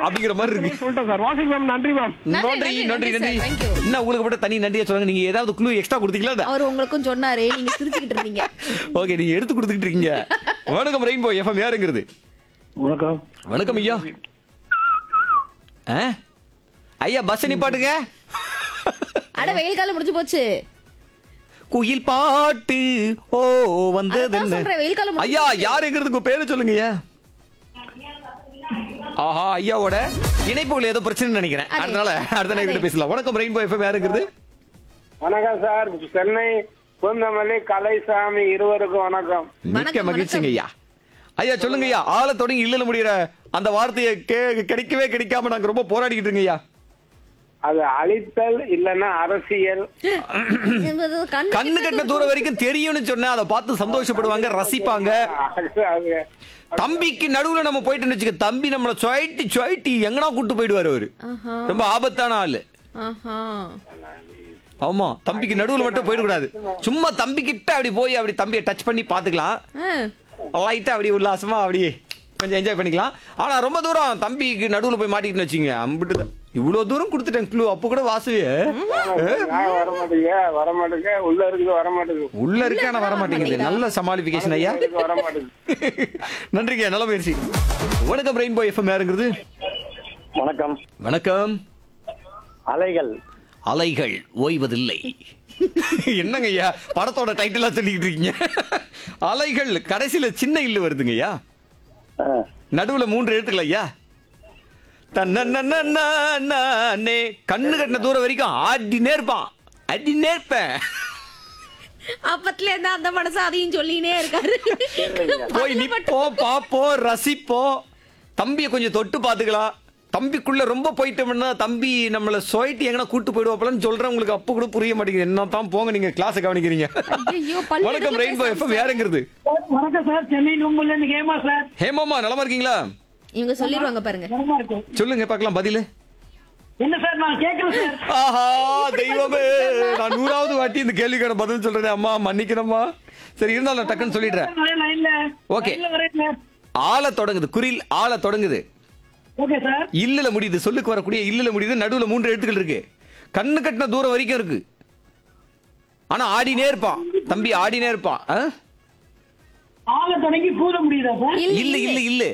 அப்படிங்கிற மாதிரி இருக்கு சொல்லிட்டேன் சார் வாசிங் மேம் நன்றி மேம் நன்றி நன்றி நன்றி sir. Thank you. என்ன உங்களுக்கு மட்டும் தனி நன்றியா சொல்லுங்க நீங்க ஏதாவது குழு எக்ஸ்ட்ரா கொடுத்தீங்களா அவர் உங்களுக்கும் சொன்னாரு நீங்க சிரிச்சுக்கிட்டு இருந்தீங்க ஓகே நீங்க எடுத்து கொடுத்துக்கிட்டு இருக்கீங்க வணக்கம் ரெயின்போ எஃப்எம் யாருங்கிறது வணக்கம் வணக்கம் ஐயா ஆ? ஐயா பஸ் நிப்பாட்டுங்க அட வெயில் காலம் முடிஞ்சு போச்சு குயில் பாட்டு ஓ வந்தது அதான் என்ன? சொல்றேன், வெயில் காலம் முடிஞ்சு ஐயா யாருங்கிறதுக்கு பேரு சொல்லுங்க ஐயா ஆஹா ஐயாவோட இணைப்புகள் ஏதோ பிரச்சனை நினைக்கிறேன் அதே. அதனால அடுத்த நேரம் அதே. பேசலாம் வணக்கம் ரெயின்போ எஃப்எம் யாருங்கிறது வணக்கம் சார் சென்னை பூந்தமல்லி கலைசாமி இருவருக்கும் வணக்கம் மிக்க வணக்கம், மகிழ்ச்சிங்க ஐயா ஐயா சொல்லுங்க ஐயா ஆள தொடங்கி இல்லல முடியற அந்த வார்த்தையை கே- கிடைக்கவே கிடைக்காம நாங்க ரொம்ப போராடிக்கிட்டு இருக்கோம் ஐயா அது அழித்தல் இல்லைன்னா அரசியல் என்பது கண்ணு கண்ணு கட்டின தூரம் வரைக்கும் தெரியும்னு சொன்னா அதை பார்த்து சந்தோஷப்படுவாங்க ரசிப்பாங்க அது- அது தம்பிக்கு நடுவுல நம்ம போயிட்டு வச்சுக்க தம்பி நம்மள சொயிட்டி சொயிட்டி எங்கனா கூட்டு போயிடுவாரு அவரு ஆஹா ரொம்ப ஆபத்தான ஆளு ஆஹா ஆமா தம்பிக்கு நடுவுல மட்டும் போயிடக்கூடாது சும்மா தம்பி கிட்ட அப்படி போய் அப்படி தம்பியை டச் பண்ணி பாத்துக்கலாம் ஆ. லைட்டா அப்படி உல்லாசமா அப்படி கொஞ்சம் என்ஜாய் பண்ணிக்கலாம் ஆனா ரொம்ப தூரம் தம்பிக்கு நடுவுல போய் மாட்டிக்கிட்டு வச்சுங்க அம்பிட்டு தான். இவ்வளவு தூரம் கொடுத்துட்டேன் க்ளூ அப்ப கூட வாசுவே நான் வர மாட்டேங்க வர மாட்டேங்க உள்ள இருக்குது வர மாட்டேங்குது உள்ள இருக்கு ஆனா வர மாட்டேங்குது நல்ல சமாளிபிகேஷன் ஐயா இருக்கு, வர மாட்டேங்குது நன்றிங்க நல்ல முயற்சி வணக்கம் ரெயின்போ எஃப்எம் யாருங்கிறது வணக்கம் வணக்கம் அலைகள் அலைகள் ஓய்வதில்லை என்னங்க ஐயா படத்தோட டைட்டிலா சொல்லிக்கிட்டு இருக்கீங்க அலைகள் கடைசியில சின்ன இல்லு வருதுங்க ஐயா ஆ, நடுவுல மூன்று எழுத்துக்கள் ஐயா தன்னே கண்ணு கட்டின தூரம் வரைக்கும் ஆடினே இருப்பான் அடினே இருப்பேன் அப்பத்துல இருந்து அந்த மனசு அதையும் சொல்லினே இருக்காரு போய் நிப்போம் பாப்போம் ரசிப்போம் தம்பியை கொஞ்சம் தொட்டு பாத்துக்கலாம் தம்பிக்குள்ள ரொம்ப போயிட்டோம்னா தம்பி நம்மள சொயிட்டி எங்கன்னா கூட்டு போயிடுவாப்பலன்னு சொல்றேன் உங்களுக்கு அப்ப கூட புரிய மாட்டேங்குது என்ன தான் போங்க நீங்க கிளாஸ் கவனிக்கிறீங்க ஐயோ, பல்லு வணக்கம் எடுத்து ரெயின்போ பேசாம எஃப்எம் யாருங்கிறது வணக்கம் சார் சென்னை நும்பல்ல இருந்து கேமா சார் ஹேமாமா நலமா இருக்கீங்களா இவங்க சொல்லிருவாங்க பாருங்க நலமா இருக்கும் சொல்லுங்க பார்க்கலாம் பதிலு என்ன சார் நான் கேட்கல சார் ஆஹா தெய்வமே நான் நூறாவது வாட்டி இந்த கேள்விக்கான பதில் சொல்றேன் அம்மா மன்னிக்கணும்மா சரி இருந்தாலும் நான் டக்குன்னு சொல்லிடுறேன் நான் லைன்ல Okay. லைன்ல வரேன் சார் ஆள தொடங்குது குறில் ஆள தொடங்குது ஓகே சார் இல்லல முடியுது சொல்லுக்கு வரக்கூடிய இல்லல முடியுது நடுவுல மூன்று எழுத்துக்கள் இருக்கு கண்ணு கட்டின தூரம் வரைக்கும் இருக்கு ஆனா ஆடினே இருப்பான் தம்பி ஆடினே இருப்பான் ஆ? ஆள தொடங்கி கூத முடியுதா சார் இல்ல இல்ல இல்ல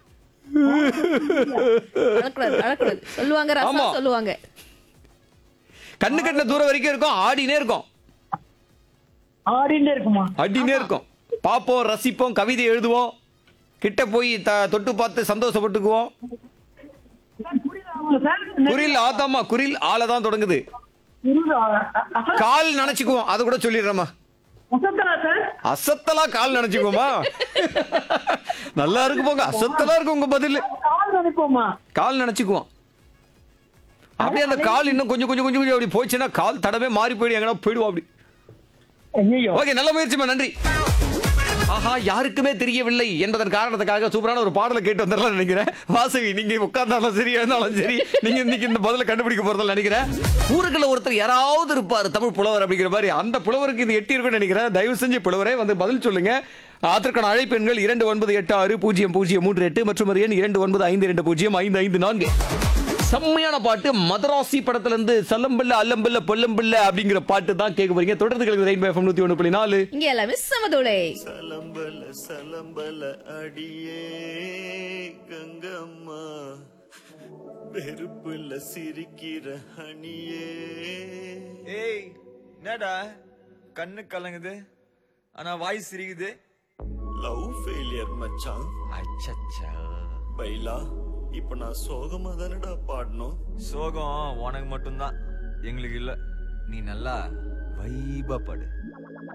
அழக்கூடாது அழக்கூடாது சொல்லுவாங்க ரசா ஆமா. சொல்லுவாங்க கண்ணு கட்டின தூரம் வரைக்கும் இருக்கும் ஆடினே இருக்கும் ஆடிண்டே இருக்குமா ஆடினே இருக்கும் பார்ப்போம் ரசிப்போம் கவிதை எழுதுவோம் கிட்ட போய் த- தொட்டு பார்த்து சந்தோஷப்பட்டுக்குவோம் சார், புரியுதா சார் குரில் ஆத்தாமா குரில் ஆள தான் தொடங்குது புரியுதா? அ- அச- கால் நினைச்சுக்குவோம் அது கூட சொல்லிடுறேம்மா அசத்தலா சார் அசத்தலா கால் நினைச்சுக்குவோமா நல்லா இருக்கு போங்க அசத்தலா இருக்கு உங்க பதில் கால் நினைப்போமா கால் நினைச்சுக்குவோம் அப்படியே அந்த கால் இன்னும் கொஞ்சம் கொஞ்சம் கொஞ்சம் கொஞ்சம் அப்படி போச்சுன்னா கால் தடவே மாறி போயிடும் எங்கன்னா போயிடுவோம் அப்படி ஐயோ ஓகே நல்ல முயற்சிமா நன்றி ஆஹா யாருக்குமே தெரியவில்லை என்பதன் காரணத்துக்காக சூப்பரான ஒரு பாடலை கேட்டு வந்துடலாம் நினைக்கிறேன் வாசவி நீங்க உட்கார்ந்தாலும் சரி எழுந்தாலும் சரி நீங்க இன்னைக்கு இந்த பதில கண்டுபிடிக்க போறதில்ல நினைக்கிறேன் ஊருக்குள்ள ஒருத்தர் யாராவது இருப்பாரு தமிழ் புலவர் அப்படிங்கிற மாதிரி அந்த புலவருக்கு இது எட்டி இருக்கும்னு நினைக்கிறேன் தயவு செஞ்சு புலவரே வந்து பதில் சொல்லுங்க அதற்கான அழைப்பெண்கள் இரண்டு ஒன்பது எட்டு ஆறு பூஜ்ஜியம் பூஜ்ஜியம் மூன்று எட்டு மற்றும் ஒரு எண் இரண்டு ஒன்பது ஐந்து இரண்டு பூஜ்ஜியம் ஐந்து ஐந்து நான்கு செம்மையான பாட்டு மதராசி படத்துல இருந்து சல்லம்பில்ல அல்லம்பில்ல பொல்லம்பில்ல அப்படிங்கிற பாட்டு தான் கேட்க போறீங்க தொடர்ந்து கிழக்கு ரெயின்போ எஃப்எம் நூத்தி ஒன்று புள்ளி நாலு இங்க எல்லாமே சமதுளை சலம்பல சலம்பல அடியே கங்கம்மா வெறுப்புல சிரிக்கிற ஹனியே ஏய் என்னடா கண்ணு கலங்குது ஆனா வாய் சிரிக்குது லவ் ஃபெயிலியர் மச்சான் அச்சச்சா பைலா இப்ப நான் சோகமா தானடா பாடணும் சோகம் உனக்கு மட்டும்தான் எங்களுக்கு இல்ல நீ நல்லா வைபா படு